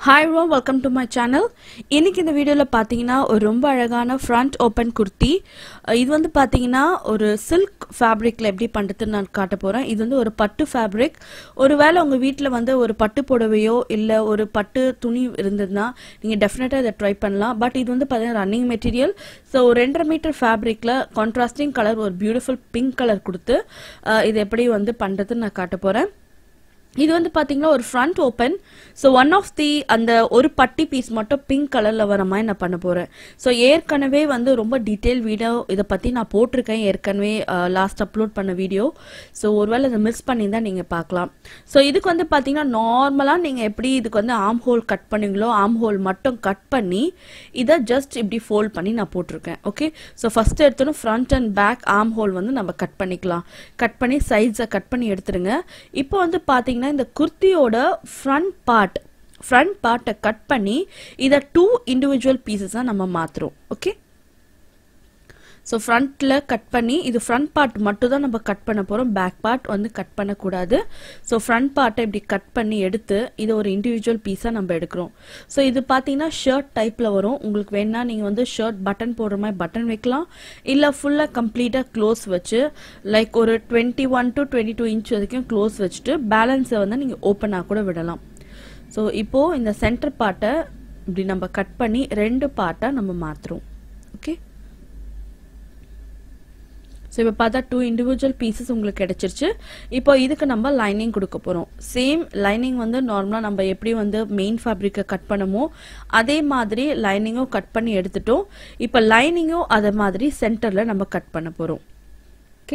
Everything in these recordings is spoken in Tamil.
ஹாய் ரோ வெல்கம் டு மை சேனல் இன்னைக்கு இந்த வீடியோவில் பார்த்தீங்கன்னா ஒரு ரொம்ப அழகான ஃப்ரண்ட் ஓப்பன் குர்த்தி அஹ் இது வந்து பார்த்தீங்கன்னா ஒரு சில்க் ஃபேப்ரிக்கில் எப்படி பண்ணுறதுன்னு நான் காட்ட போகிறேன் இது வந்து ஒரு பட்டு ஃபேப்ரிக் ஒருவேளை உங்கள் வீட்டில் வந்து ஒரு பட்டு புடவையோ இல்லை ஒரு பட்டு துணி இருந்ததுன்னா நீங்கள் டெஃபினட்டாக இதை ட்ரை பண்ணலாம் பட் இது வந்து பார்த்தீங்கன்னா ரன்னிங் மெட்டீரியல் ஸோ ஒரு ரெண்டரை மீட்டர் ஃபேப்ரிக்கில் கான்ட்ராஸ்டிங் கலர் ஒரு பியூட்டிஃபுல் பிங்க் கலர் கொடுத்து அஹ் இது எப்படி வந்து பண்ணுறதுன்னு நான் காட்ட போகிறேன் இது வந்து பாத்தீங்கன்னா ஒரு front open so one of the அந்த ஒரு பட்டி பீஸ் மட்டும் பிங்க் கலர்ல வர மாதிரி நான் பண்ண போறேன் ஸோ ஏற்கனவே வந்து ரொம்ப டீட்டெயில் வீடியோ இதை பத்தி நான் போட்டிருக்கேன் ஏற்கனவே லாஸ்ட் அப்லோட் பண்ண வீடியோ ஸோ ஒருவேளை இதை மிஸ் பண்ணியிருந்தா நீங்க பார்க்கலாம் ஸோ இதுக்கு வந்து பாத்தீங்கன்னா நார்மலா நீங்க எப்படி இதுக்கு வந்து ஆம் ஹோல் கட் பண்ணீங்களோ ஆம் ஹோல் மட்டும் கட் பண்ணி இதை ஜஸ்ட் இப்படி ஃபோல்ட் பண்ணி நான் போட்டிருக்கேன் ஓகே ஸோ ஃபர்ஸ்ட் எடுத்தோம் front and back armhole வந்து நம்ம கட் பண்ணிக்கலாம் கட் பண்ணி சைட்ஸை கட் பண்ணி எடுத்துருங்க இப்போ வந்து பாத்தீங்கன்னா இந்த குர்த்தியோட ஃப்ரண்ட் பார்ட் ஃப்ரண்ட் பார்ட்டை கட் பண்ணி இதை டூ இண்டிவிஜுவல் பீசஸாக நம்ம மாத்துறோம் ஓகே ஸோ ஃப்ரண்ட்டில் கட் பண்ணி இது ஃப்ரண்ட் பார்ட் மட்டும் தான் நம்ம கட் பண்ண போகிறோம் பேக் பார்ட் வந்து கட் பண்ணக்கூடாது ஸோ ஃப்ரண்ட் பார்ட்டை இப்படி கட் பண்ணி எடுத்து இது ஒரு இண்டிவிஜுவல் பீஸாக நம்ம எடுக்கிறோம் ஸோ இது பார்த்தீங்கன்னா ஷர்ட் டைப்பில் வரும் உங்களுக்கு வேணா நீங்கள் வந்து ஷர்ட் பட்டன் போடுற மாதிரி பட்டன் வைக்கலாம் இல்லை ஃபுல்லாக கம்ப்ளீட்டாக க்ளோஸ் வச்சு லைக் ஒரு twenty one to twenty two inch வரைக்கும் க்ளோஸ் வச்சுட்டு பேலன்ஸை வந்து நீங்கள் ஓப்பனாக கூட விடலாம் ஸோ இப்போது இந்த சென்டர் பார்ட்டை இப்படி நம்ம கட் பண்ணி ரெண்டு பார்ட்டாக நம்ம மாற்றுறோம் ஓகே ஸோ இப்போ பார்த்தா டூ இண்டிவிஜுவல் பீசஸ் உங்களுக்கு கிடைச்சிருச்சு இப்போ இதுக்கு நம்ம லைனிங் கொடுக்க போகிறோம் சேம் லைனிங் வந்து நார்மலாக நம்ம எப்படி வந்து மெயின் ஃபேப்ரிக்கை கட் பண்ணமோ அதே மாதிரி லைனிங்கும் கட் பண்ணி எடுத்துட்டோம் இப்போ லைனிங்கும் அதே மாதிரி சென்டரில் நம்ம கட் பண்ண போகிறோம் ஓகே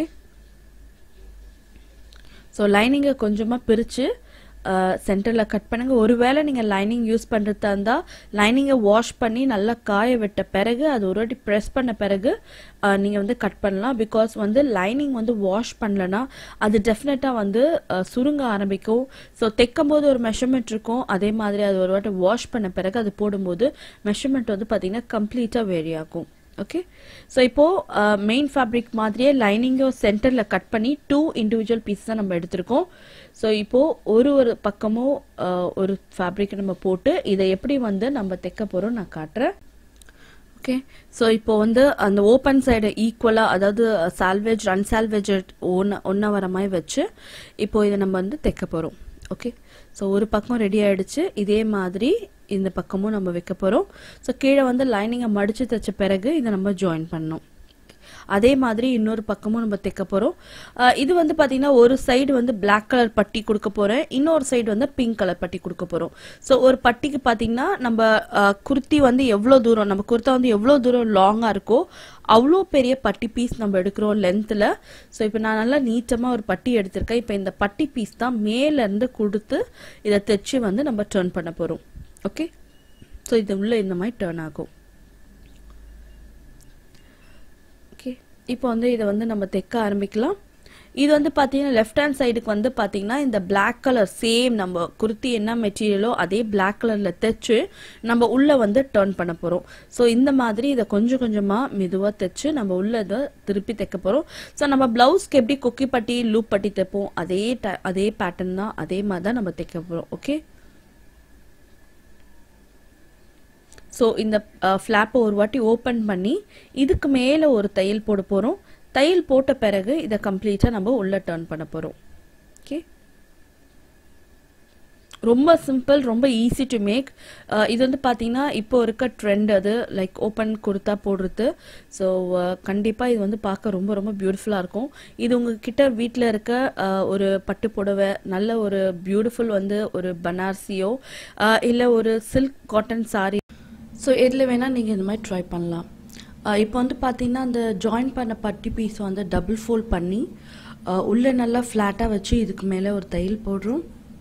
ஸோ லைனிங்கை கொஞ்சமாக பிரித்து சென்டரில் கட் பண்ணுங்க ஒருவேளை நீங்கள் லைனிங் யூஸ் பண்ணுறதா இருந்தால் லைனிங்கை வாஷ் பண்ணி நல்லா காய விட்ட பிறகு அது ஒரு வாட்டி ப்ரெஸ் பண்ண பிறகு நீங்கள் வந்து கட் பண்ணலாம் பிகாஸ் வந்து லைனிங் வந்து வாஷ் பண்ணலனா அது டெஃபினட்டாக வந்து சுருங்க ஆரம்பிக்கும் ஸோ தைக்கும் போது ஒரு மெஷர்மெண்ட் இருக்கும் அதே மாதிரி அது ஒரு வாட்டி வாஷ் பண்ண பிறகு அது போடும்போது மெஷர்மெண்ட் வந்து பார்த்தீங்கன்னா கம்ப்ளீட்டாக வேரி ஆகும் ஓகே ஸோ இப்போது மெயின் ஃபேப்ரிக் மாதிரியே லைனிங்கோ சென்டரில் கட் பண்ணி டூ இண்டிவிஜுவல் பீஸ் தான் நம்ம எடுத்திருக்கோம் ஸோ இப்போது ஒரு ஒரு பக்கமும் ஒரு ஃபேப்ரிக் நம்ம போட்டு இதை எப்படி வந்து நம்ம தைக்க போகிறோம் நான் காட்டுறேன் ஓகே ஸோ இப்போ வந்து அந்த ஓப்பன் சைடு ஈக்குவலாக அதாவது சால்வேஜ் அன்சால்வேஜ் ஒன்று ஒன்றா வர மாதிரி வச்சு இப்போ இதை நம்ம வந்து தைக்க போகிறோம் ஓகே ஸோ ஒரு பக்கம் ரெடி ஆயிடுச்சு இதே மாதிரி இந்த பக்கமும் நம்ம வைக்க போகிறோம் ஸோ கீழே வந்து லைனிங்கை மடித்து தைச்ச பிறகு இதை நம்ம ஜாயின் பண்ணணும் அதே மாதிரி இன்னொரு பக்கமும் நம்ம தைக்க போகிறோம் இது வந்து பார்த்தீங்கன்னா ஒரு சைடு வந்து பிளாக் கலர் பட்டி கொடுக்க போகிறேன் இன்னொரு சைடு வந்து பிங்க் கலர் பட்டி கொடுக்க போகிறோம் ஸோ ஒரு பட்டிக்கு பார்த்தீங்கன்னா நம்ம குர்த்தி வந்து எவ்வளோ தூரம் நம்ம குர்த்தா வந்து எவ்வளோ தூரம் லாங்காக இருக்கோ அவ்வளோ பெரிய பட்டி பீஸ் நம்ம எடுக்கிறோம் லென்த்தில் ஸோ இப்போ நான் நல்லா நீட்டமாக ஒரு பட்டி எடுத்திருக்கேன் இப்போ இந்த பட்டி பீஸ் தான் மேலேருந்து கொடுத்து இதை தைச்சு வந்து நம்ம டேர்ன் பண்ண போகிறோம் ஓகே ஸோ இது உள்ள இந்த மாதிரி டேர்ன் ஆகும் ஓகே இப்போ வந்து இதை வந்து நம்ம தைக்க ஆரம்பிக்கலாம் இது வந்து பார்த்தீங்கன்னா லெஃப்ட் ஹேண்ட் சைடுக்கு வந்து பார்த்தீங்கன்னா இந்த பிளாக் கலர் சேம் நம்ம குர்த்தி என்ன மெட்டீரியலோ அதே பிளாக் கலரில் தைச்சு நம்ம உள்ளே வந்து டேர்ன் பண்ண போகிறோம் ஸோ இந்த மாதிரி இதை கொஞ்சம் கொஞ்சமாக மெதுவாக தைச்சு நம்ம உள்ள இதை திருப்பி தைக்க போகிறோம் ஸோ நம்ம ப்ளவுஸ்க்கு எப்படி கொக்கி பட்டி லூப் பட்டி தைப்போம் அதே அதே பேட்டர்ன் தான் அதே மாதிரி தான் நம்ம தைக்க போகிறோம் ஓகே ஸோ இந்த ஃப்ளாப்பை ஒரு வாட்டி ஓப்பன் பண்ணி இதுக்கு மேலே ஒரு தையல் போட போகிறோம் தையல் போட்ட பிறகு இதை கம்ப்ளீட்டாக நம்ம உள்ளே டேர்ன் பண்ண போகிறோம் ஓகே ரொம்ப சிம்பிள் ரொம்ப ஈஸி டு மேக் இது வந்து பார்த்தீங்கன்னா இப்போ இருக்க ட்ரெண்ட் அது லைக் ஓப்பன் கொடுத்தா போடுறது ஸோ கண்டிப்பாக இது வந்து பார்க்க ரொம்ப ரொம்ப பியூட்டிஃபுல்லாக இருக்கும் இது உங்ககிட்ட வீட்டில் இருக்க ஒரு பட்டு புடவை நல்ல ஒரு பியூட்டிஃபுல் வந்து ஒரு பனார்சியோ இல்லை ஒரு சில்க் காட்டன் சாரி ஸோ எதில் வேணால் நீங்கள் இந்த மாதிரி ட்ரை பண்ணலாம் இப்போ வந்து பார்த்தீங்கன்னா அந்த ஜாயின் பண்ண பட்டி பீஸ் வந்து டபுள் ஃபோல்ட் பண்ணி உள்ளே நல்லா ஃப்ளாட்டாக வச்சு இதுக்கு மேலே ஒரு தையல் போடுறோம்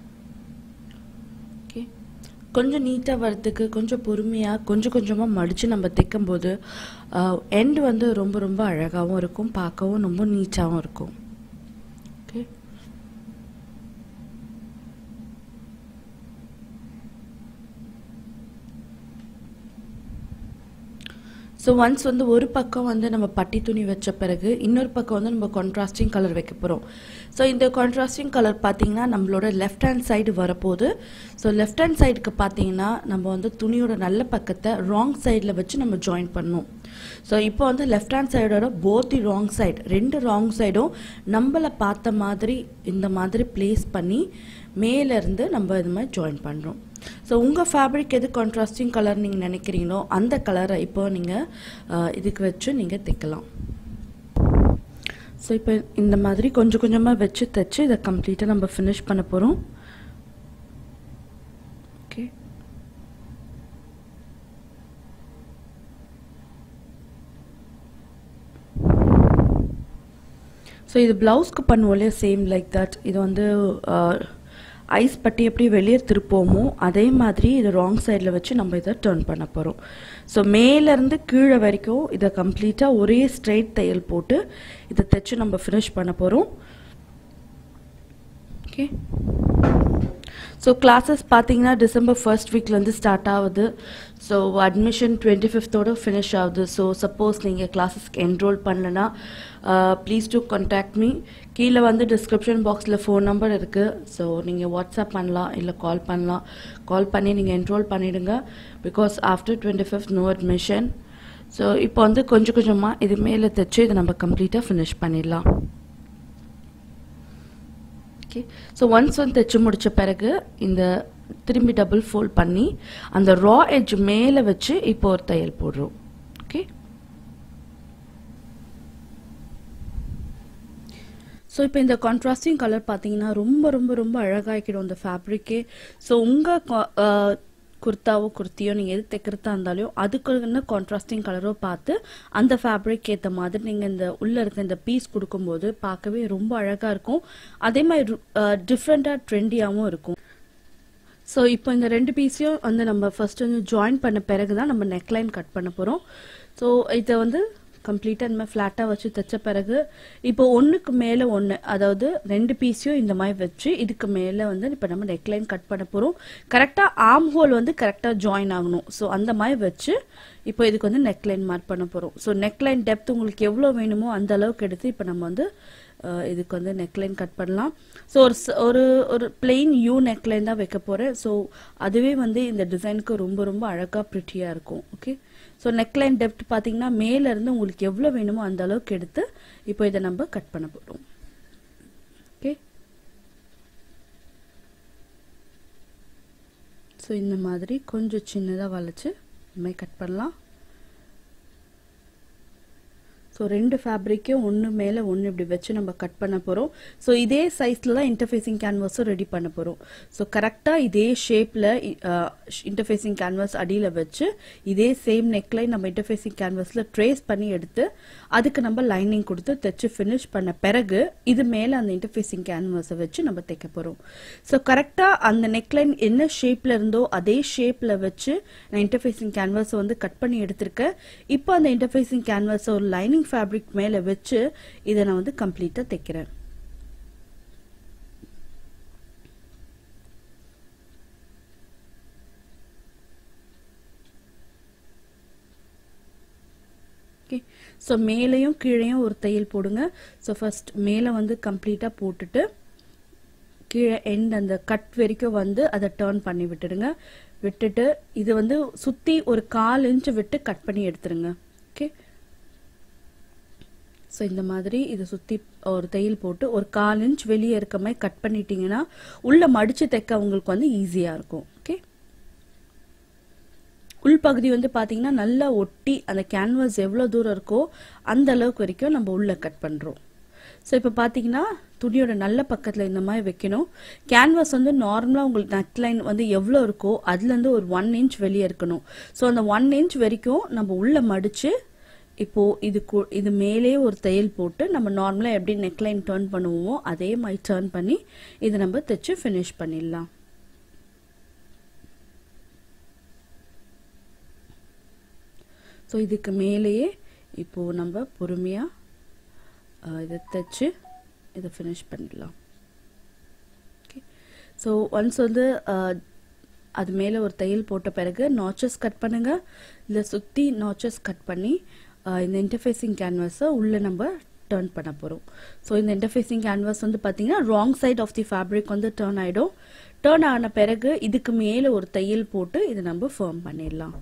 ஓகே கொஞ்சம் நீட்டாக வரதுக்கு கொஞ்சம் பொறுமையாக கொஞ்சம் கொஞ்சமாக மடித்து நம்ம தைக்கும்போது எண்ட் வந்து ரொம்ப ரொம்ப அழகாகவும் இருக்கும் பார்க்கவும் ரொம்ப நீட்டாகவும் இருக்கும் ஓகே ஸோ ஒன்ஸ் வந்து ஒரு பக்கம் வந்து நம்ம பட்டி துணி வச்ச பிறகு இன்னொரு பக்கம் வந்து நம்ம கான்ட்ராஸ்டிங் கலர் வைக்க போகிறோம் ஸோ இந்த கான்ட்ராஸ்டிங் கலர் பார்த்தீங்கன்னா நம்மளோட லெஃப்ட் ஹேண்ட் சைடு வரப்போகுது ஸோ லெஃப்ட் ஹேண்ட் சைடுக்கு பார்த்தீங்கன்னா நம்ம வந்து துணியோட நல்ல பக்கத்தை ராங் சைடில் வச்சு நம்ம ஜாயின் பண்ணணும் ஸோ இப்போ வந்து லெஃப்ட் ஹேண்ட் சைடோட போத் தி ராங் சைடு ரெண்டு ராங் சைடும் நம்மளை பார்த்த மாதிரி இந்த மாதிரி ப்ளேஸ் பண்ணி மேலேருந்து நம்ம இது மாதிரி ஜாயின் பண்ணுறோம் ஸோ உங்கள் ஃபேப்ரிக் எது கான்ட்ராஸ்டிங் கலர் நீங்கள் நினைக்கிறீங்களோ அந்த கலரை இப்போ நீங்கள் இதுக்கு வச்சு நீங்கள் தைக்கலாம் ஸோ இப்போ இந்த மாதிரி கொஞ்சம் கொஞ்சமாக வச்சு தைச்சு இதை கம்ப்ளீட்டாக நம்ம ஃபினிஷ் பண்ண போகிறோம் ஓகே ஸோ இது ப்ளவுஸ்க்கு பண்ணுவோம் இல்லையா சேம் லைக் தட் இது வந்து ஐஸ் பட்டி எப்படி வெளியே திருப்போமோ அதே மாதிரி இதை ராங் சைடில் வச்சு நம்ம இதை டர்ன் பண்ண போகிறோம் ஸோ மேலேருந்து கீழே வரைக்கும் இதை கம்ப்ளீட்டாக ஒரே ஸ்ட்ரைட் தையல் போட்டு இதை தைச்சு நம்ம ஃபினிஷ் பண்ண போகிறோம் ஓகே ஸோ கிளாஸஸ் பார்த்தீங்கன்னா டிசம்பர் ஃபர்ஸ்ட் வீக்லேருந்து ஸ்டார்ட் ஆகுது ஸோ அட்மிஷன் டுவெண்ட்டி ஃபிஃப்த்தோட ஃபினிஷ் ஆகுது ஸோ சப்போஸ் நீங்கள் கிளாஸஸ்க்கு என்ரோல் பண்ணலன்னா ப்ளீஸ் டு கான்டாக்ட் மீ கீழே வந்து டிஸ்கிரிப்ஷன் பாக்ஸில் ஃபோன் நம்பர் இருக்குது ஸோ நீங்கள் வாட்ஸ்அப் பண்ணலாம் இல்லை கால் பண்ணலாம் கால் பண்ணி நீங்கள் என்ரோல் பண்ணிவிடுங்க because after twenty fifth no admission so இப்போ வந்து கொஞ்சம் கொஞ்சமாக இது மேலே தைச்சு இதை நம்ம கம்ப்ளீட்டாக ஃபினிஷ் பண்ணிடலாம் ஓகே ஸோ ஒன்ஸ் வந்து தைச்சு முடித்த பிறகு இந்த திரும்பி டபுள் ஃபோல்ட் பண்ணி அந்த ரா எட்ஜ் மேலே வச்சு இப்போ ஒரு தையல் போடுறோம் ஓகே ஸோ இப்போ இந்த கான்ட்ராஸ்டிங் கலர் பார்த்தீங்கன்னா ரொம்ப ரொம்ப ரொம்ப அழகாகிடும் இந்த ஃபேப்ரிக்கே ஸோ உங்கள் குர்த்தாவோ குர்த்தியோ நீங்கள் எது தைக்கிறதா இருந்தாலும் அதுக்கு என்ன கான்ட்ராஸ்டிங் கலரோ பார்த்து அந்த ஃபேப்ரிக் ஏற்ற மாதிரி நீங்கள் இந்த உள்ளே இருக்க இந்த பீஸ் கொடுக்கும்போது பார்க்கவே ரொம்ப அழகாக இருக்கும் அதே மாதிரி டிஃப்ரெண்ட்டாக ட்ரெண்டியாகவும் இருக்கும் ஸோ இப்போ இந்த ரெண்டு பீஸையும் வந்து நம்ம ஃபர்ஸ்ட் வந்து ஜாயின் பண்ண பிறகு தான் நம்ம நெக்லைன் கட் பண்ண போகிறோம் ஸோ இதை வந்து கம்ப்ளீட்டாக இந்த மாதிரி ஃப்ளாட்டாக வச்சு தைச்ச பிறகு இப்போ ஒன்றுக்கு மேலே ஒன்று அதாவது ரெண்டு பீஸையும் இந்த மாதிரி வச்சு இதுக்கு மேலே வந்து இப்போ நம்ம நெக்லைன் கட் பண்ண போகிறோம் கரெக்டாக ஆர்ம் ஹோல் வந்து கரெக்டாக ஜாயின் ஆகணும் ஸோ அந்த மாதிரி வச்சு இப்போ இதுக்கு வந்து நெக்லைன் மார்க் பண்ண போகிறோம் ஸோ நெக்லைன் டெப்த் உங்களுக்கு எவ்வளோ வேணுமோ அந்த அளவுக்கு எடுத்து இப்போ நம்ம வந்து இதுக்கு வந்து நெக்லைன் கட் பண்ணலாம் ஸோ ஒரு ஒரு ஒரு பிளெயின் யூ நெக்லைன் தான் வைக்க போகிறேன் ஸோ அதுவே வந்து இந்த டிசைனுக்கு ரொம்ப ரொம்ப அழகாக ப்ரிட்டியாக இருக்கும் ஓகே ஸோ நெக்லைன் டெப்த் பார்த்தீங்கன்னா மேலேருந்து உங்களுக்கு எவ்வளோ வேணுமோ அந்த அளவுக்கு எடுத்து இப்போ இதை நம்ம கட் பண்ண போகிறோம் ஓகே ஸோ இந்த மாதிரி கொஞ்சம் சின்னதாக வளைச்சு இந்த மாதிரி கட் பண்ணலாம் ஸோ ரெண்டு ஃபேப்ரிக்கையும் ஒன்று மேலே ஒன்று இப்படி வச்சு நம்ம கட் பண்ண போகிறோம் ஸோ இதே சைஸில் தான் இன்டர்ஃபேஸிங் கேன்வாஸும் ரெடி பண்ண போகிறோம் ஸோ கரெக்டாக இதே ஷேப்பில் இன்டர்ஃபேஸிங் கேன்வாஸ் அடியில் வச்சு இதே சேம் நெக்லைன் நம்ம இன்டர்ஃபேஸிங் கேன்வாஸில் ட்ரேஸ் பண்ணி எடுத்து அதுக்கு நம்ம லைனிங் கொடுத்து தைச்சு ஃபினிஷ் பண்ண பிறகு இது மேலே அந்த இன்டர்ஃபேஸிங் கேன்வாஸை வச்சு நம்ம தைக்க போகிறோம் ஸோ கரெக்டாக அந்த நெக்லைன் என்ன ஷேப்பில் இருந்தோ அதே ஷேப்பில் வச்சு நான் இன்டர்ஃபேஸிங் கேன்வாஸை வந்து கட் பண்ணி எடுத்திருக்கேன் இப்போ அந்த இன்டர்ஃபேஸிங் கேன்வாஸை ஒரு லைனிங் ஃபேப்ரிக் மேலே வச்சு இதை நான் வந்து கம்ப்ளீட்டாக தைக்கிறேன் ஓகே ஸோ மேலேயும் கீழேயும் ஒரு தையல் போடுங்க ஸோ ஃபர்ஸ்ட் மேலே வந்து கம்ப்ளீட்டாக போட்டுட்டு கீழே எண்ட் அந்த கட் வரைக்கும் வந்து அதை டேர்ன் பண்ணி விட்டுடுங்க விட்டுட்டு இது வந்து சுற்றி ஒரு கால் இன்ச்சு விட்டு கட் பண்ணி எடுத்துருங்க ஓகே ஸோ இந்த மாதிரி இதை சுற்றி ஒரு தையல் போட்டு ஒரு கால் இன்ச் வெளியே இருக்க மாதிரி கட் பண்ணிட்டீங்கன்னா உள்ளே மடித்து தைக்க உங்களுக்கு வந்து ஈஸியாக இருக்கும் ஓகே உள்பகுதி வந்து பார்த்தீங்கன்னா நல்லா ஒட்டி அந்த கேன்வாஸ் எவ்வளோ தூரம் இருக்கோ அந்த அளவுக்கு வரைக்கும் நம்ம உள்ளே கட் பண்ணுறோம் ஸோ இப்போ பார்த்தீங்கன்னா துணியோட நல்ல பக்கத்தில் இந்த மாதிரி வைக்கணும் கேன்வாஸ் வந்து நார்மலாக உங்களுக்கு நட் லைன் வந்து எவ்வளோ இருக்கோ அதுலேருந்து ஒரு ஒன் இன்ச் வெளியே இருக்கணும் ஸோ அந்த ஒன் இன்ச் வரைக்கும் நம்ம உள்ளே மடித்து இப்போ இது இது மேலே ஒரு தையல் போட்டு நம்ம நார்மலாக எப்படி நெக்லைன் டேர்ன் பண்ணுவோமோ அதே மாதிரி டேர்ன் பண்ணி இதை நம்ம தைச்சு ஃபினிஷ் பண்ணிடலாம் ஸோ இதுக்கு மேலேயே இப்போது நம்ம பொறுமையாக இதை தைச்சு இதை ஃபினிஷ் பண்ணிடலாம் ஓகே ஸோ ஒன்ஸ் வந்து அது மேலே ஒரு தையல் போட்ட பிறகு நாச்சஸ் கட் பண்ணுங்க இல்லை சுற்றி நாச்சஸ் கட் பண்ணி அஹ், இந்த இன்டர்ஃபேஸிங் கேன்வாஸை உள்ளே நம்ம டர்ன் பண்ண போகிறோம் ஸோ இந்த இன்டர்ஃபேஸிங் கேன்வாஸ் வந்து பார்த்தீங்கன்னா wrong side of the fabric வந்து டர்ன் ஆகிடும் டர்ன் ஆன பிறகு இதுக்கு மேலே ஒரு தையல் போட்டு இதை நம்ம ஃபர்ம் பண்ணிடலாம்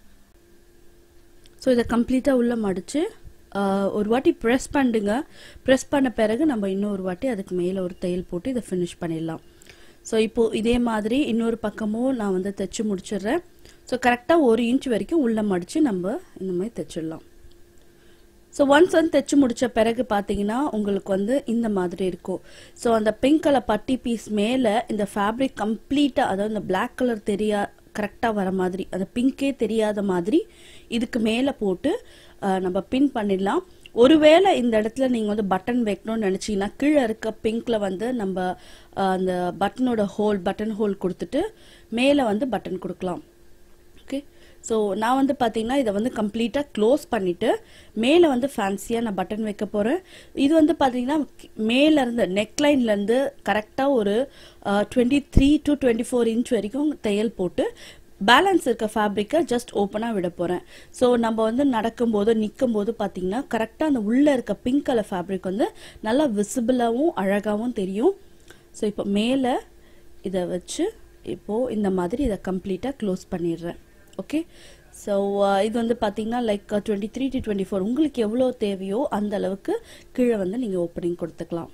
ஸோ இதை கம்ப்ளீட்டாக உள்ள மடித்து ஒரு வாட்டி ப்ரெஸ் பண்ணுங்க ப்ரெஸ் பண்ண பிறகு நம்ம இன்னொரு வாட்டி அதுக்கு மேலே ஒரு தையல் போட்டு இதை ஃபினிஷ் பண்ணிடலாம் ஸோ இப்போ இதே மாதிரி இன்னொரு பக்கமும் நான் வந்து தைச்சு முடிச்சிடுறேன் ஸோ கரெக்டாக ஒரு இன்ச் வரைக்கும் உள்ளே மடித்து நம்ம இந்த மாதிரி தைச்சிடலாம் ஸோ ஒன்ஸ் வந்து தைச்சு முடிச்ச பிறகு பார்த்தீங்கன்னா உங்களுக்கு வந்து இந்த மாதிரி இருக்கும் ஸோ அந்த பிங்க் கலர் பட்டி பீஸ் மேலே இந்த ஃபேப்ரிக் கம்ப்ளீட்டாக அதாவது இந்த பிளாக் கலர் தெரியா கரெக்டாக வர மாதிரி அந்த பிங்கே தெரியாத மாதிரி இதுக்கு மேலே போட்டு அஹ், நம்ம பின் பண்ணிடலாம் ஒருவேளை இந்த இடத்துல நீங்கள் வந்து பட்டன் வைக்கணும்னு நினச்சிங்கன்னா கீழே இருக்க பிங்க்ல வந்து நம்ம அஹ், அந்த பட்டனோட ஹோல் பட்டன் ஹோல் கொடுத்துட்டு மேலே வந்து பட்டன் கொடுக்கலாம் ஓகே ஸோ நான் வந்து பார்த்தீங்கன்னா இதை வந்து கம்ப்ளீட்டாக க்ளோஸ் பண்ணிவிட்டு மேலே வந்து ஃபேன்சியாக நான் பட்டன் வைக்க போகிறேன் இது வந்து பார்த்தீங்கன்னா மேலேருந்து நெக்லைன்லேருந்து கரெக்டாக ஒரு twenty three to twenty four inch வரைக்கும் தையல் போட்டு பேலன்ஸ் இருக்க ஃபேப்ரிக்கை ஜஸ்ட் ஓப்பனாக விட போகிறேன் ஸோ நம்ம வந்து நடக்கும்போது நிற்கும்போது பார்த்தீங்கன்னா கரெக்டாக அந்த உள்ளே இருக்க பிங்க் கலர் ஃபேப்ரிக் வந்து நல்லா விசிபிளாகவும் அழகாகவும் தெரியும் ஸோ இப்போ மேலே இதை வச்சு இப்போது இந்த மாதிரி இதை கம்ப்ளீட்டாக க்ளோஸ் பண்ணிடுறேன் ஓகே ஸோ இது வந்து பார்த்தீங்கன்னா like twenty three to twenty four உங்களுக்கு எவ்வளோ தேவையோ அந்த அளவுக்கு கீழே வந்து நீங்கள் ஓப்பனிங் கொடுத்துக்கலாம்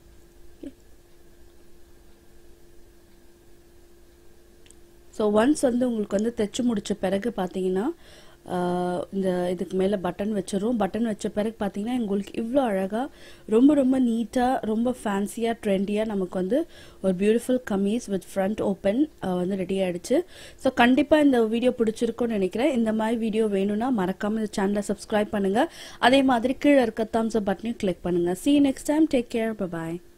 ஸோ ஒன்ஸ் வந்து உங்களுக்கு வந்து தைச்சு முடிச்ச பிறகு பார்த்தீங்கன்னா ஆஹ், இந்த இதுக்கு மேலே பட்டன் வச்சிரும் பட்டன் வச்ச பிறகு பார்த்தீங்கன்னா உங்களுக்கு இவ்வளோ அழகாக ரொம்ப ரொம்ப நீட்டாக ரொம்ப ஃபேன்சியாக ட்ரெண்டியாக நமக்கு வந்து ஒரு beautiful kameez with front open வந்து ரெடி ஆயிடுச்சு ஸோ கண்டிப்பாக இந்த வீடியோ பிடிச்சிருக்கும்னு நினைக்கிறேன் இந்த மாதிரி வீடியோ வேணும்னா மறக்காமல் இந்த சேனலை சப்ஸ்கிரைப் பண்ணுங்கள் அதே மாதிரி கீழே இருக்க தம்ஸ் அப் பட்டனையும் கிளிக் பண்ணுங்கள் see you next time take care bye bye